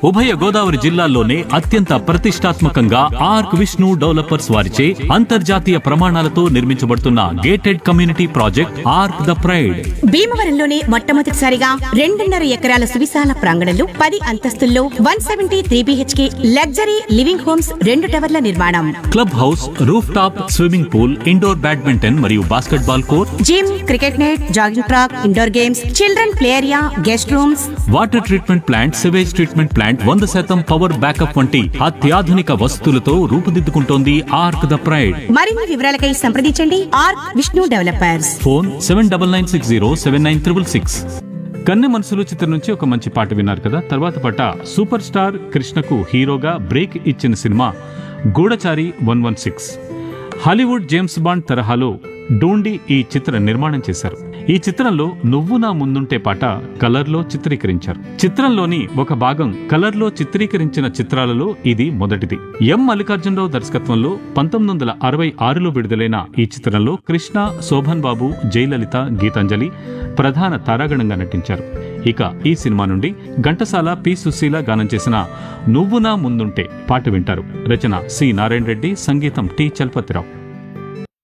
ఉభయ గోదావరి జిల్లాల్లోనే అత్యంత ప్రతిష్టాత్మకంగా ఆర్క్ విష్ణు డెవలపర్స్ వారిచే అంతర్జాతీయ ప్రమాణాలతో నిర్మించబడుతున్న gated community project arc the pride భీమవరంలోనే మొట్టమొదటిసారిగా రెండున్నర ఎకరాల సువిశాల ప్రాంగణంలో పది అంతస్తుల్లో one seventy three BHK luxury living homes రెండు టవర్ల నిర్మాణం club house roof top swimming pool indoor badminton మరియు basketball court gym cricket net jogging track indoor games children play area guest rooms water treatment plant sewage treatment plant వంద శాతం power backup వంటి అత్యాధునిక వసతులతో రూపుదిద్దుకుంటోంది arc the pride మరిన్ని వివరాలకై సంప్రదించండి R Vishnu developers phone seven double nine six zero seven nine triple six కన్నె మనసులు చిత్రం నుంచి ఒక మంచి పాట విన్నారు కదా తర్వాత పాట సూపర్ స్టార్ కృష్ణకు హీరోగా బ్రేక్ ఇచ్చిన సినిమా Goodachari one one six Hollywood James Bond తరహాలో డోండి ఈ చిత్ర నిర్మాణం చేశారు ఈ చిత్రంలో నువ్వు నా ముందుంటే పాట కలర్లో చిత్రీకరించారు చిత్రంలోని ఒక భాగం కలర్లో చిత్రీకరించిన చిత్రాలలో ఇది మొదటిది ఎం మల్లికార్జునరావు దర్శకత్వంలో పంతొమ్మిది వందల అరవై ఆరులో విడుదలైన ఈ చిత్రంలో కృష్ణ శోభన్ బాబు జయలలిత గీతాంజలి ప్రధాన తారాగణంగా నటించారు ఇక ఈ సినిమా నుండి ఘంటసాల పి సుశీల గానం చేసిన నువ్వు నా ముందుంటే పాట వింటారు రచన సి నారాయణ రెడ్డి సంగీతం టి చలపతిరావు